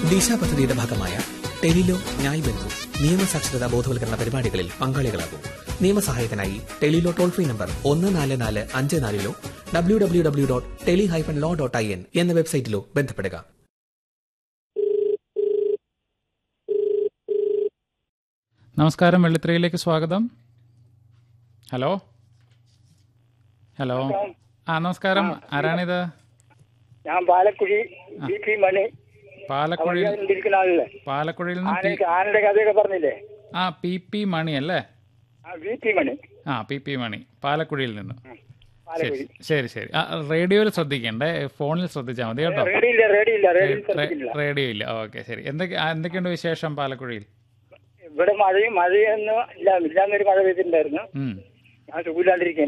ദിശ പദ്ധതിയുടെ ഭാഗമായ ടെലിലോ ന്യായ് ബന്ധു നിയമസാക്ഷരതാ ബോധവൽക്കരണ പരിപാടികളിൽ പങ്കാളികളാകും നിയമസഹായത്തിനായി ടെലിലോ ടോൾ ഫ്രീ നമ്പർ ഒന്ന് നാല് നാല് അഞ്ച് നാലിലോ W W W dot tele hyphen law dot I N എന്ന വെബ്സൈറ്റിലോ ബന്ധപ്പെടുക നമസ്കാരം വെള്ളിത്തിരയിലേക്ക് സ്വാഗതം ഹലോ ഹലോ ആ നമസ്കാരം ആരാണിത് ഞാൻ പാലക്കുഴി ബി പി മണി പാലക്കുഴിയിൽ ഇരിക്കുന്ന ആളല്ലേ പാലക്കുഴിയിൽ നിന്ന് പി- ആനയുടെ ആനയുടെ കഥയൊക്കെ പറഞ്ഞില്ലേ ആ പി പി മണി അല്ലേ ആ ബി പി മണി ആ പി പി മണി പാലക്കുഴിയിൽ നിന്ന് ശരി പാലക്കുഴി ശരി ശരി ആ റേഡിയോയിൽ ശ്രദ്ധിക്കണ്ടേ ഫോണിൽ ശ്രദ്ധിച്ചാൽ മതി കേട്ടോ റേഡിയോ ഇല്ല റേഡിയോ ഇല്ല റേഡിയോ റേ- ശ്രദ്ധിക്കുന്നില്ല റേഡിയോ ഇല്ല ഓക്കെ ശരി എന്തൊക്കെ ആ, എന്തൊക്കെയുണ്ട് വിശേഷം പാലക്കുഴിയിൽ ഇവിടെ മഴയും മഴയൊന്നും ഇല്ല ഇല്ലാന്നൊരു മഴ പെയ്തിട്ടുണ്ടായിരുന്നു ഉം ഞാൻ സുഖമില്ലാണ്ടിരിക്കുക